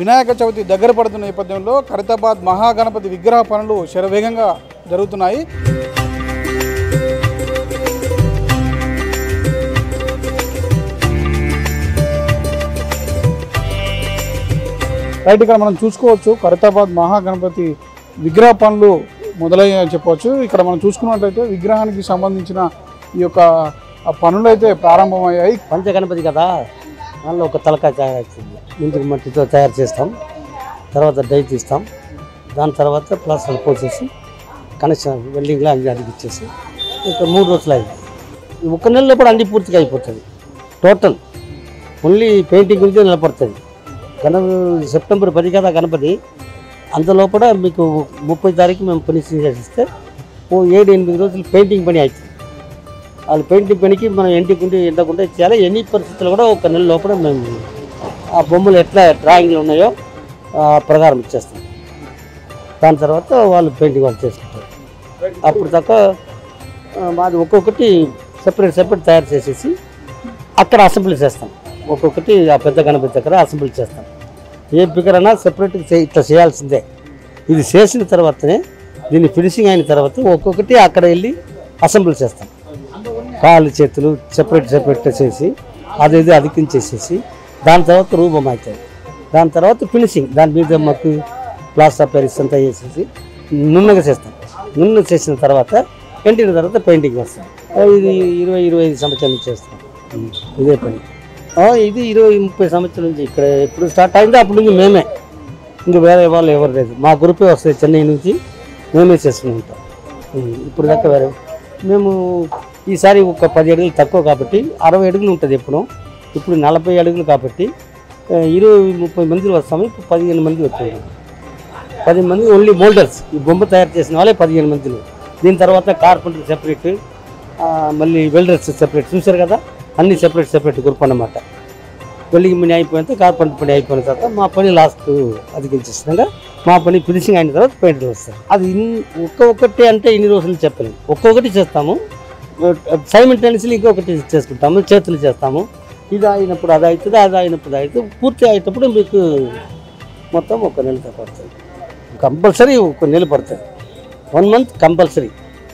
వినాయక చవితి దగ్గర పడుతున్న నేపథ్యంలో ఖరీతాబాద్ మహాగణపతి విగ్రహ పనులు శరవేగంగా జరుగుతున్నాయి రైట్ ఇక్కడ మనం చూసుకోవచ్చు ఖరీతాబాద్ మహాగణపతి విగ్రహ పనులు మొదలయ్యాయని చెప్పవచ్చు ఇక్కడ మనం చూసుకున్నట్లయితే విగ్రహానికి సంబంధించిన ఈ యొక్క ఆ పనులు అయితే ప్రారంభమయ్యాయి పంచగణపతి కదా దానిలో ఒక తలకాయ తయారవుతుంది ముందుకు మట్టితో తయారు చేస్తాం తర్వాత డై తీస్తాం దాని తర్వాత ప్లాస్టర్ పోసేసి కనెక్షన్ వెల్డింగ్లో అన్ని అడిగిచ్చేసి ఇంకా మూడు రోజులు అయింది ఈ ఒక్క నెలలో కూడా అన్ని పూర్తిగా అయిపోతుంది టోటల్ ఓన్లీ పెయింటింగ్ గురించి నిలబడుతుంది గణ సెప్టెంబర్ పది కదా గణపతి అంతలోపల మీకు ముప్పై తారీఖు మేము ఫినిషింగ్ చేసిస్తే ఓ ఏడు ఎనిమిది రోజులు పెయింటింగ్ పని అవుతుంది వాళ్ళు పెయింటింగ్ పనికి మనం ఎంటికుంటే ఎండకుండా చేయాలి ఎన్ని పరిస్థితులు కూడా ఒక నెల లోపల మేము ఆ బొమ్మలు ఎట్లా డ్రాయింగ్లు ఉన్నాయో ఆ ప్రకారం ఇచ్చేస్తాం దాని తర్వాత వాళ్ళు పెయింటింగ్ వాళ్ళు చేసుకుంటారు అప్పుడు దాకా ఆ, మాది ఒక్కొక్కటి సెపరేట్ సెపరేట్ తయారు చేసేసి అక్కడ అసెంబ్లీ చేస్తాం ఒక్కొక్కటి ఆ పెద్ద గణపతి దగ్గర అసెంబ్లీ చేస్తాం ఏ పికర్ అయినా సెపరేట్గా చే ఇట్లా చేయాల్సిందే ఇది చేసిన తర్వాతనే దీన్ని ఫినిషింగ్ అయిన తర్వాత ఒక్కొక్కటి అక్కడ వెళ్ళి అసెంబ్లీ చేస్తాం కాళ్ళు చేతులు సెపరేట్ సెపరేట్ చేసి అది ఇది అదికించేసేసి దాని తర్వాత రూపం అవుతుంది దాని తర్వాత ఫినిషింగ్ దాని మీద మాకు ప్లాస్టర్ పెరిస్ అంతా వేసేసి నున్నగా చేస్తాం నున్న చేసిన తర్వాత ఎంటిన తర్వాత పెయింటింగ్ వేస్తాం ఆ, ఇది ఇరవై ఇరవై ఐదు సంవత్సరాల నుంచి చేస్తాం ఉమ్, ఇదే పని ఆ, ఇది ఇరవై ముప్పై సంవత్సరాల నుంచి ఇక్కడ ఎప్పుడు స్టార్ట్ అయిందో అప్పుడు నుంచి మేమే ఇంక వేరే వాళ్ళు ఎవరు లేదు మా గ్రూపే వస్తుంది చెన్నై నుంచి మేమే చేస్తూనే ఉంటాం ఉమ్, ఇప్పుడు దాకా వేరే మేము ఈసారి ఒక పది అడుగులు తక్కువ కాబట్టి అరవై అడుగులు ఉంటుంది ఎప్పుడు ఇప్పుడు నలభై అడుగులు కాబట్టి ఆ, ఇరవై ముప్పై మంది వస్తాము ఇప్పుడు పదిహేను మంది వచ్చారు పది మంది ఓన్లీ మోల్డర్స్ ఈ బొమ్మ తయారు చేసిన వాళ్ళే పదిహేను మందిలు దీని తర్వాత కార్పెంటర్ సెపరేట్ మళ్ళీ వెల్డర్స్ సెపరేట్ చూశారు కదా అన్ని సెపరేట్ సెపరేట్ గ్రూప్ అన్నమాట వెల్డింగ్ పని అయిపోయిన తర్వాత కార్పెంటర్ పని అయిపోయిన తర్వాత మా పని లాస్ట్ అధికించేసినాక మా పని ఫినిషింగ్ అయిన తర్వాత పెయింటర్ వస్తారు అది ఇన్- ఒక్క ఒక్కటి అంటే ఇన్ని రోజులు చెప్పలేము ఒక్కొక్కటి చేస్తాము సైమిల్టేనియస్లీ ఇంకొకటి చేసుకుంటాము చేతులు చేస్తాము ఇది అయినప్పుడు అది అవుతుంది అది అయినప్పుడు అది అవుతుంది పూర్తి అయ్యేటప్పుడు మీకు మొత్తం ఒక నెల పడుతుంది కంపల్సరీ ఒక నెల పడుతుంది వన్ మంత్ కంపల్సరీ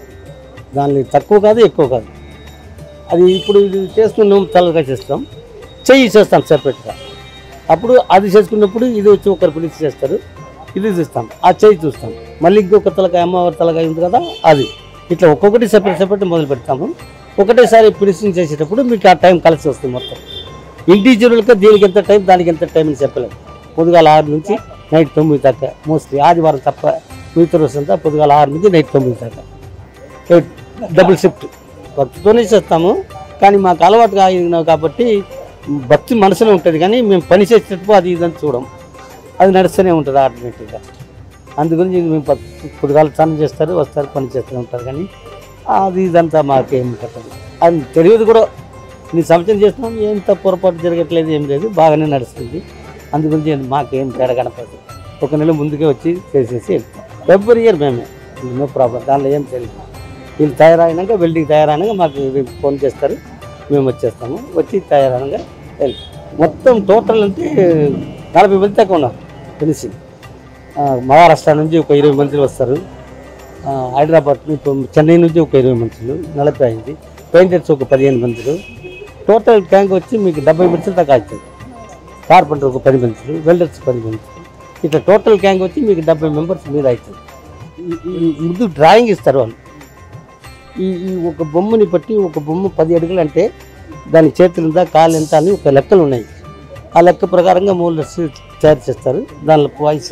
దాన్ని తక్కువ కాదు ఎక్కువ కాదు అది ఇప్పుడు ఇది చేస్తున్నాం తలగా చేస్తాం చెయ్యి చేస్తాం సెపరేట్గా అప్పుడు అది చేసుకున్నప్పుడు ఇది వచ్చి ఒకరు పిలిచి చేస్తారు ఇది చూస్తాం ఆ చెయ్యి చూస్తాం మళ్ళీ ఇంకొక తలకాయ అమ్మవారి తలకాయ ఉంది కదా అది ఇట్లా ఒక్కొక్కటి సెపరేట్ సెపరేట్ మొదలు పెడతాము ఒకటేసారి ఫినిషింగ్ చేసేటప్పుడు మీకు ఆ టైం కలిసి వస్తుంది మొత్తం ఇండివిజువల్గా దీనికి ఎంత టైం దానికి ఎంత టైం అని చెప్పలేము పొద్దుగాల ఆరు నుంచి నైట్ తొమ్మిది దాకా మోస్ట్లీ ఆదివారం తప్ప మిగతా రోజంతా పొద్దుగాల ఆరు నుంచి నైట్ తొమ్మిది దాకా ఎయిట్ డబుల్ షిఫ్ట్ భక్తితోనే చేస్తాము కానీ మాకు అలవాటు కాదు కాబట్టి భక్తి మనసులో ఉంటుంది కానీ మేము పని చేసేటప్పుడు అది ఇదని చూడం అది నడుస్తూనే ఉంటుంది ఆటోమేటిక్గా అందుగురించి మేము పొద్దు- పొద్దుగాల స్నానం చేస్తారు వస్తారు పని చేస్తూనే ఉంటారు కానీ అది ఇదంతా మాకేం పట్టదు అది తెలియదు కూడా నీ సంవత్సరం చేస్తున్నాం ఎంత పొరపాటు జరగట్లేదు ఏం లేదు బాగానే నడుస్తుంది అందుగురించి మాకేం తేడా కనపడదు ఒక నెల ముందుకే వచ్చి చేసేసి వెళ్తాం ఎవ్రీ ఇయర్ మేమే నో ప్రాబ్లం దానిలో ఏం తెలియదు వీళ్ళు తయారైనాక వెల్డింగ్ తయారైనాక మాకు వీళ్ళు ఫోన్ చేస్తారు మేము వచ్చేస్తాము వచ్చి తయారైనాక వెళ్తాం మొత్తం టోటల్ అంటే నలభై మంది దాకా ఉన్నారు ఫినిషింగ్ ఆ, మహారాష్ట్ర నుంచి ఒక ఇరవై మంది వస్తారు ఆ, హైదరాబాద్ ఇప్పుడు చెన్నై నుంచి ఒక ఇరవై మందులు నలభై అయింది పెయింటర్స్ ఒక పదిహేను మందులు టోటల్ ట్యాంక్ వచ్చి మీకు డెబ్బై మందులు దాకా అవుతుంది కార్పెంటర్ ఒక పది మందులు వెల్డర్స్ పది మందులు ఇట్లా టోటల్ గ్యాంగ్ వచ్చి మీకు డెబ్బై మెంబర్స్ మీద అవుతుంది ఈ- ఈ ముందు డ్రాయింగ్ ఇస్తారు వాళ్ళు ఈ ఈ ఒక బొమ్మని బట్టి ఒక బొమ్మ పది అడుగులు అంటే దాని చేతులు ఉందా కాలు ఎంత అని ఒక లెక్కలు ఉన్నాయి ఆ లెక్క ప్రకారంగా మోల్డర్స్ తయారు చేస్తారు దానిలో వాయిస్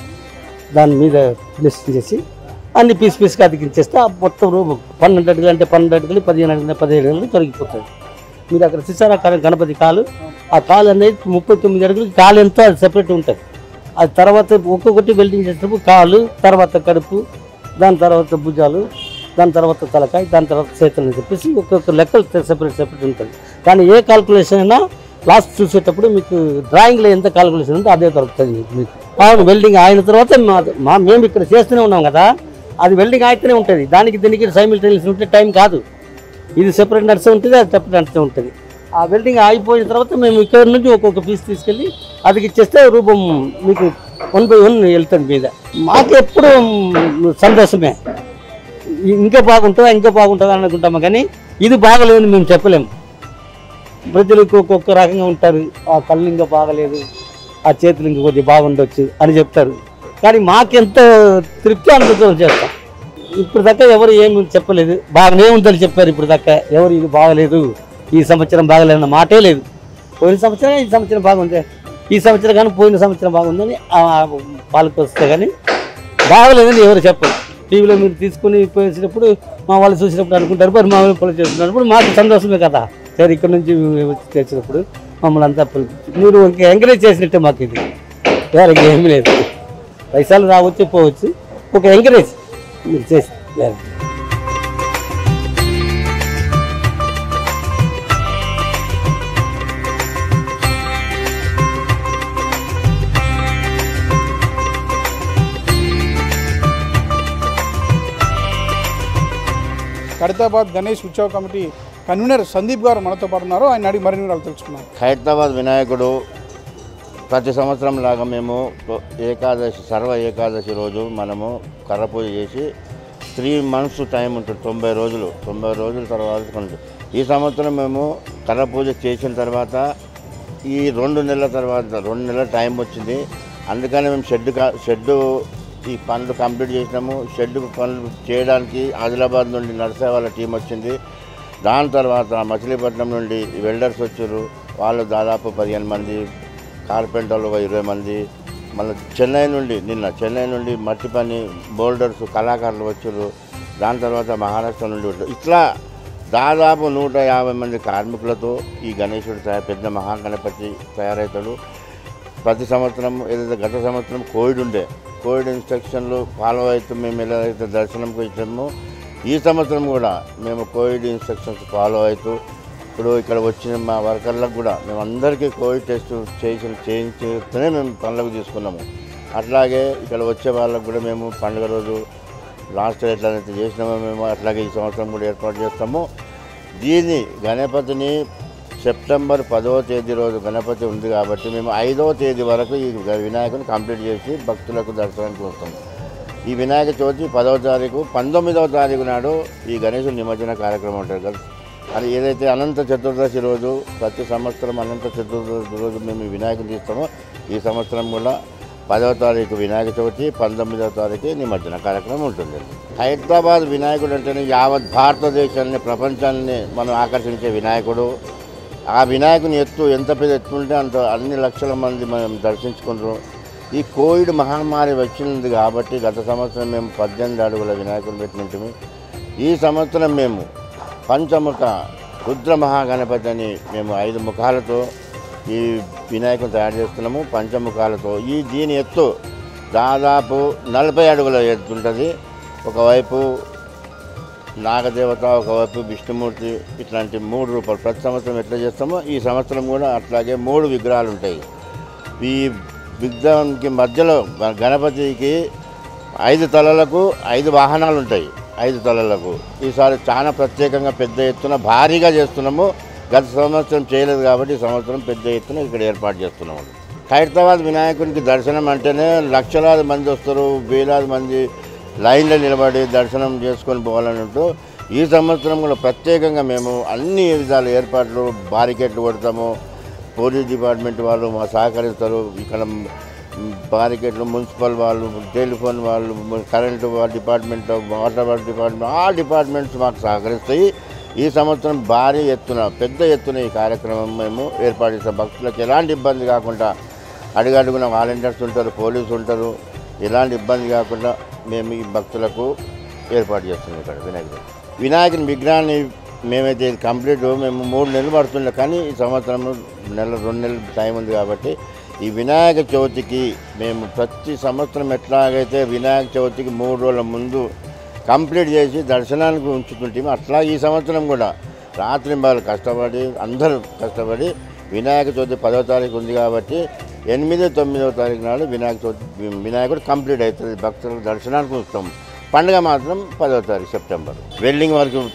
దాని మీద ఫినిషింగ్ చేసి అన్ని పీస్ పీస్గా అతికించేస్తే ఆ మొత్తం రూమ్ పన్నెండు అడుగులు అంటే పన్నెండు అడుగులు పదిహేను అడుగులు పదిహేడు అడుగులు తొలగిపోతుంది మీరు అక్కడ చూసారా గణ- గణపతి కాలు ఆ కాలు అనేది ముప్పై తొమ్మిది అడుగులకి కాలు ఎంతో అది సెపరేట్ ఉంటుంది అది తర్వాత ఒక్కొక్కటి వెల్డింగ్ చేసేటప్పుడు కాలు తర్వాత కడుపు దాని తర్వాత భుజాలు దాని తర్వాత తలకాయ దాని తర్వాత చేతులు అని చెప్పేసి ఒక్కొక్క లెక్కలు సెపరేట్ సెపరేట్ ఉంటుంది కానీ ఏ కాల్కులేషన్ అయినా లాస్ట్ చూసేటప్పుడు మీకు డ్రాయింగ్లో ఎంత కాల్కులేషన్ ఉందో అదే దొరుకుతుంది మీకు మీకు అవును వెల్డింగ్ అయిన తర్వాత మా మా మేము ఇక్కడ చేస్తూనే ఉన్నాం కదా అది వెల్డింగ్ అయితేనే ఉంటుంది దానికి దీనికి సైమిల్టేనియస్ ఉంటే టైం కాదు ఇది సెపరేట్ నడిచే ఉంటుంది అది సెపరేట్ నడిచే ఉంటుంది ఆ వెల్డింగ్ అయిపోయిన తర్వాత మేము ఇక్కడ నుంచి ఒక్కొక్క పీస్ తీసుకెళ్ళి అదికి ఇచ్చేస్తే రూపం మీకు వన్ బై వన్ వెళ్తుంది మీద మాకు ఎప్పుడు సంతోషమే ఇంకా బాగుంటుందా ఇంకా బాగుంటుందా అనుకుంటాము కానీ ఇది బాగలేదని మేము చెప్పలేము ప్రజలకు ఒక్కొక్క రకంగా ఉంటారు ఆ కళ్ళు ఇంకా బాగలేదు ఆ చేతులు ఇంకా కొద్దిగా బాగుండొచ్చు అని చెప్తారు కానీ మాకెంత తృప్తి అనుభూతం చేస్తాం ఇప్పుడు దాకా ఎవరు ఏమి చెప్పలేదు బాగానే ఉందని చెప్పారు ఇప్పుడు దాకా ఎవరు ఇది బాగలేదు ఈ సంవత్సరం బాగలేదు అన్న మాటే లేదు పోయిన సంవత్సరం ఈ సంవత్సరం బాగుంది ఈ సంవత్సరం కానీ పోయిన సంవత్సరం బాగుందని ఆ వాళ్ళకి వస్తే కానీ బాగలేదని ఎవరు చెప్పరు టీవీలో మీరు తీసుకుని పోయేసినప్పుడు మా వాళ్ళు చూసినప్పుడు అనుకుంటారు మరి మా వాళ్ళు పొలం చేస్తున్నప్పుడు మాకు సంతోషమే కదా సరే ఇక్కడ నుంచి వచ్చి తెచ్చినప్పుడు మమ్మల్ని అంతా పిలిపించి మీరు ఇంకా ఎంకరేజ్ చేసినట్టే మాకు ఇది వేరే ఏమీ లేదు పైసలు రావచ్చు పోవచ్చు ఒక ఎంకరేజ్ మీరు చేసి వేరే ఖైరతాబాద్ గణేష్ ఉత్సవ కమిటీ కన్వీనర్ సందీప్ గారు మనతో పాటు ఉన్నారు ఆయన అడిగి మరిన్ని వివరాలు తెలుసుకున్నాం ఖైరతాబాద్ వినాయకుడు ప్రతి సంవత్సరం లాగా మేము ఏకాదశి సర్వ ఏకాదశి రోజు మనము కర్ర పూజ చేసి త్రీ మంత్స్ టైం ఉంటుంది తొంభై రోజులు తొంభై రోజుల తర్వాత కొంచెం ఈ సంవత్సరం మేము కర్ర పూజ చేసిన తర్వాత ఈ రెండు నెలల తర్వాత రెండు నెలల టైం వచ్చింది అందుకని మేము షెడ్ కా- షెడ్ ఈ పనులు కంప్లీట్ చేసినాము షెడ్ పనులు చేయడానికి ఆదిలాబాద్ నుండి నర్సే వాళ్ళ టీం వచ్చింది దాని తర్వాత మచిలీపట్నం నుండి వెల్డర్స్ వచ్చారు వాళ్ళు దాదాపు పదిహేను మంది కార్పెంటర్లు ఒక ఇరవై మంది మళ్ళీ చెన్నై నుండి నిన్న చెన్నై నుండి మట్టి పని బోల్డర్స్ కళాకారులు వచ్చారు దాని తర్వాత మహారాష్ట్ర నుండి వచ్చారు. ఇట్లా దాదాపు నూట యాభై మంది కార్మికులతో ఈ గణేశుడు తయారు పెద్ద మహాగణపతి తయారవుతాడు ప్రతి సంవత్సరం ఏదైతే గత సంవత్సరం కోవిడ్ ఉండే కోవిడ్ ఇన్స్ట్రక్షన్లు ఫాలో అవుతూ మేము ఎలా అయితే దర్శనంకి ఇచ్చామో ఈ సంవత్సరం కూడా మేము కోవిడ్ ఇన్స్ట్రక్షన్స్ ఫాలో అవుతూ ఇప్పుడు ఇక్కడ వచ్చిన మా వర్కర్లకు కూడా మేము అందరికీ కోవిడ్ టెస్ట్ చేసి చేయించితేనే మేము పనులకు తీసుకున్నాము అట్లాగే ఇక్కడ వచ్చే వాళ్ళకు కూడా మేము పండుగ రోజు లాస్ట్ ఇయర్ ఎట్లయితే చేసినామో మేము అట్లాగే ఈ సంవత్సరం కూడా ఏర్పాటు చేస్తాము దీన్ని గణపతిని సెప్టెంబర్ పదవ తేదీ రోజు గణపతి ఉంది కాబట్టి మేము ఐదవ తేదీ వరకు ఈ వినాయకుని కంప్లీట్ చేసి భక్తులకు దర్శనానికి వస్తాం ఈ వినాయక చవితి పదవ తారీఖు పంతొమ్మిదవ తారీఖు నాడు ఈ గణేశుని నిమజ్జన కార్యక్రమం ఉంటుంది కదా అది ఏదైతే అనంత చతుర్దశి రోజు ప్రతి సంవత్సరం అనంత చతుర్దశి రోజు మేము ఈ వినాయకుని తీస్తామో ఈ సంవత్సరం కూడా పదవ తారీఖు వినాయక చవితి పంతొమ్మిదవ తారీఖు నిమజ్జన కార్యక్రమం ఉంటుంది హైదరాబాద్ వినాయకుడు అంటేనే యావత్ భారతదేశాన్ని ప్రపంచాన్ని మనం ఆకర్షించే వినాయకుడు ఆ వినాయకుని ఎత్తు ఎంత పెద్ద ఎత్తు ఉంటే అంత అన్ని లక్షల మంది మనం దర్శించుకుంటారు ఈ కోవిడ్ మహమ్మారి వచ్చింది కాబట్టి గత సంవత్సరం మేము పద్దెనిమిది అడుగుల వినాయకుని పెట్టినట్టు ఈ సంవత్సరం మేము పంచముఖ రుద్ర మహాగణపతి అని మేము ఐదు ముఖాలతో ఈ వినాయకుని తయారు చేస్తున్నాము పంచముఖాలతో ఈ దీని ఎత్తు దాదాపు నలభై అడుగుల ఎత్తు ఉంటుంది ఒకవైపు నాగదేవత ఒకవైపు విష్ణుమూర్తి ఇట్లాంటి మూడు రూపాయలు ప్రతి సంవత్సరం ఎట్లా చేస్తామో ఈ సంవత్సరం కూడా అట్లాగే మూడు విగ్రహాలు ఉంటాయి ఈ విగ్రహానికి మధ్యలో గ- గణపతికి ఐదు తలలకు ఐదు వాహనాలు ఉంటాయి ఐదు తలలకు ఈసారి చాలా ప్రత్యేకంగా పెద్ద ఎత్తున భారీగా చేస్తున్నాము గత సంవత్సరం చేయలేదు కాబట్టి ఈ సంవత్సరం పెద్ద ఎత్తున ఇక్కడ ఏర్పాటు చేస్తున్నాము హైదరాబాద్ వినాయకునికి దర్శనం అంటేనే లక్షలాది మంది వస్తారు వేలాది మంది లైన్లో నిలబడి దర్శనం చేసుకొని పోవాలన్నట్టు ఈ సంవత్సరం కూడా ప్రత్యేకంగా మేము అన్ని విధాల ఏర్పాట్లు బారికేట్లు కొడతాము పోలీస్ డిపార్ట్మెంట్ వాళ్ళు మా సహకరిస్తారు ఇక్కడ బారికేట్లు మున్సిపల్ వాళ్ళు టెలిఫోన్ వాళ్ళు కరెంటు వాళ్ళ డిపార్ట్మెంట్ వాటర్ వాటర్ డిపార్ట్మెంట్ ఆ డిపార్ట్మెంట్స్ మాకు సహకరిస్తాయి ఈ సంవత్సరం భారీ ఎత్తున పెద్ద ఎత్తున ఈ కార్యక్రమం మేము ఏర్పాటు చేస్తాం భక్తులకు ఎలాంటి ఇబ్బంది కాకుండా అడుగడుగున వాలంటీర్స్ ఉంటారు పోలీసు ఉంటారు ఎలాంటి ఇబ్బంది కాకుండా మేము ఈ భక్తులకు ఏర్పాటు చేస్తున్నాం ఇక్కడ వినాయకుడు వినాయకుని విగ్రహాన్ని మేమైతే ఇది కంప్లీట్ మేము మూడు నెలలు పడుతుండే కానీ ఈ సంవత్సరం నెల రెండు నెలలు టైం ఉంది కాబట్టి ఈ వినాయక చవితికి మేము ప్రతి సంవత్సరం ఎట్లాగైతే వినాయక చవితికి మూడు రోజుల ముందు కంప్లీట్ చేసి దర్శనానికి ఉంచుతుంటే అట్లా ఈ సంవత్సరం కూడా రాత్రి వాళ్ళు కష్టపడి అందరూ కష్టపడి వినాయక చవితి పదో తారీఖు ఉంది కాబట్టి ఎనిమిది తొమ్మిదవ తారీఖు నాడు వినాయక చవితి వినాయకుడు కంప్లీట్ అవుతుంది భక్తులకు దర్శనానికి ఉంచుతాం పండుగ మాత్రం పదో తారీఖు సెప్టెంబర్ వెల్డింగ్ వరకు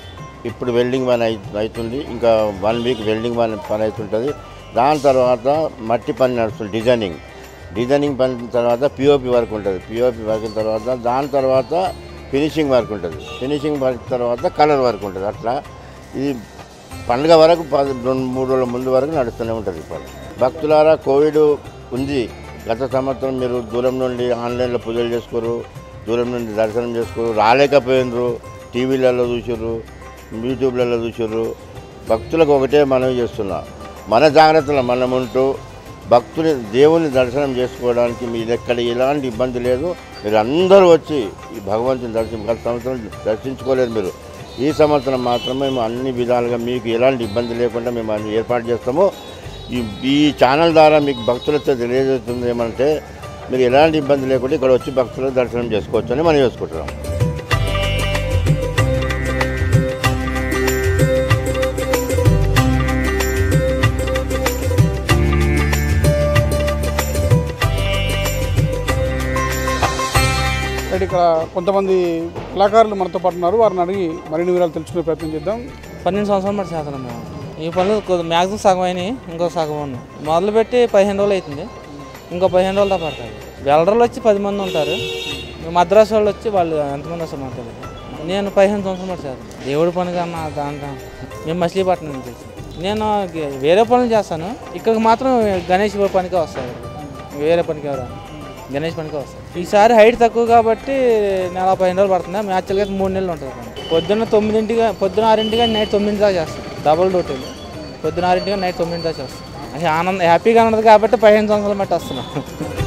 ఇప్పుడు వెల్డింగ్ పని అయి అవుతుంది ఇంకా వన్ వీక్ వెల్డింగ్ పని పని అవుతుంటుంది దాని తర్వాత మట్టి పని నడుస్తుంది డిజైనింగ్ డిజైనింగ్ పని తర్వాత పిఓపి వర్క్ ఉంటుంది పిఓపి వర్క్ తర్వాత దాని తర్వాత ఫినిషింగ్ వర్క్ ఉంటుంది ఫినిషింగ్ వర్క్ తర్వాత కలర్ వర్క్ ఉంటుంది అట్లా ఇది పండుగ వరకు పది రెండు మూడు రోజుల ముందు వరకు నడుస్తూనే ఉంటుంది ఇప్పుడు భక్తులారా కోవిడ్ ఉంది గత సంవత్సరం మీరు దూరం నుండి ఆన్లైన్లో పూజలు చేసుకోరు దూరం నుండి దర్శనం చేసుకోరు రాలేకపోయినరు టీవీలలో చూసారు యూట్యూబ్లలో చూసారు భక్తులకు ఒకటే మనవి చేస్తున్నా మన జాగ్రత్తలు మనం ఉంటూ భక్తుని దేవుని దర్శనం చేసుకోవడానికి మీరు ఎక్కడ ఎలాంటి ఇబ్బంది లేదు మీరు అందరూ వచ్చి ఈ భగవంతుని దర్శనం గత సంవత్సరం దర్శించుకోలేదు మీరు ఈ సంవత్సరం మాత్రమే మేము అన్ని విధాలుగా మీకు ఎలాంటి ఇబ్బంది లేకుండా మేము అన్ని ఏర్పాటు చేస్తాము ఈ ఈ ఛానల్ ద్వారా మీకు భక్తులతో తెలియజేస్తుంది ఏమంటే మీరు ఎలాంటి ఇబ్బంది లేకుండా ఇక్కడ వచ్చి భక్తులకు దర్శనం చేసుకోవచ్చు అని మనం చేసుకుంటున్నాం రైట్ ఇక్కడ కొంతమంది కళాకారులు మనతో పాటు ఉన్నారు వారిని అడిగి మరిన్ని వివరాలు తెలుసుకునే ప్రయత్నం చేద్దాం పన్నెండు సంవత్సరాలు బట్టి చేస్తున్నాం మేము ఈ పనులు కొద్ది మ్యాక్సిమం సగం అయినాయి ఇంకో సగం ఉన్నాయి మొదలుపెట్టి పదిహేను రోజులు అవుతుంది ఇంకో పదిహేను రోజులతో పడుతుంది వెల్డర్లు వచ్చి పది మంది ఉంటారు మద్రాసు వాళ్ళు వచ్చి వాళ్ళు ఎంతమంది వస్తారు మాకు తెలియదు నేను పదిహేను సంవత్సరాలు బట్టి చేస్తాను దేవుడి పని కన్నా దాంట్లో మేము మచిలీపట్నం నుంచి వచ్చి నేను గ- వేరే పనులు చేస్తాను ఇక్కడికి మాత్రం గణేష్ పనికే వస్తారు వేరే పనికి ఎవరు గణేష్ పనికి వస్తారు ఈసారి హైట్ తక్కువ కాబట్టి నెల పదిహేను రోజులు పడుతుంది యాక్చువల్గా అయితే మూడు నెలలు ఉంటుంది పని. పొద్దున్న తొమ్మిదింటిగా పొద్దున ఆరింటిగా నైట్ తొమ్మిది దాకా చేస్తాం డబుల్ డ్యూటీలు పొద్దున ఆరింటిగా నైట్ తొమ్మిది దాకా చేస్తాం అది ఆనందం హ్యాపీగా ఉన్నది కాబట్టి పదిహేను సంవత్సరాలు బట్టి వస్తున్నాం